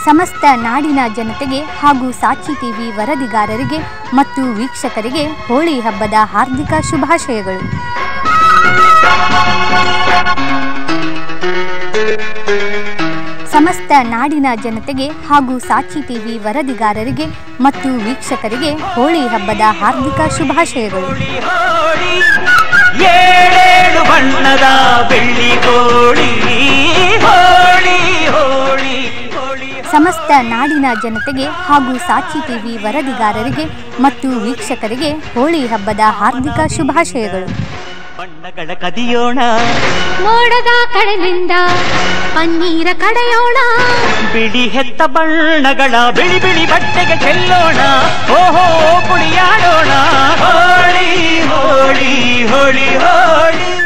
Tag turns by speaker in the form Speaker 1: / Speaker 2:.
Speaker 1: ಸಮಸ್ತ ನಾಡಿನ ಜನತೆಗೆ ಹಾಗೂ ಸಾಕ್ಷಿ ಟಿವಿ ವರದಿಗಾರರಿಗೆ ಮತ್ತು ವೀಕ್ಷಕರಿಗೆ ಹೋಳಿ ಹಬ್ಬದ ಹಾರ್ದಿಕ ಶುಭಾಶಯಗಳು ಸಮಸ್ತ ನಾಡಿನ ಜನತೆಗೆ ಹಾಗೂ ಸಾಕ್ಷಿ ಟಿವಿ ವರದಿಗಾರರಿಗೆ ಮತ್ತು ವೀಕ್ಷಕರಿಗೆ ಹೋಳಿ ಹಬ್ಬದ ಹಾರ್ದಿಕ ಶುಭಾಶಯಗಳು
Speaker 2: ಹೋಳಿ ಏಳೇಳು ಬಣ್ಣದ ಬೆಳ್ಳಿ ಕೋಳಿ ಹೋಳಿ ಹೋಳಿ ಹೋಳಿ
Speaker 1: ಸಮಸ್ತ ನಾಡಿನ ಜನತೆಗೆ ಹಾಗೂ ಸಾಕ್ಷಿ ಟಿವಿ ವರದಿಗಾರರಿಗೆ ಮತ್ತು ವೀಕ್ಷಕರಿಗೆ ಹೋಳಿ ಹಬ್ಬದ ಹಾರ್ದಿಕ ಶುಭಾಶಯಗಳು
Speaker 2: ಬಣ್ಣಗಳ ಕದಿಯೋಣ
Speaker 3: ಮೋಡದ ಕಡೆಯಿಂದ ಪನ್ನೀರ ಕಡೆಯೋಣ
Speaker 2: ಬಿಳಿ ಹೆತ್ತ ಬಣ್ಣಗಳ ಬಿಳಿ ಬಿಳಿ ಬಟ್ಟೆಗೆ ಚೆಲ್ಲೋಣ ಓಹೋ ಕುಣಿಯಾಡೋಣ ಹೋಳಿ ಹೋಳಿ ಹೋಳಿ ಹೋಳಿ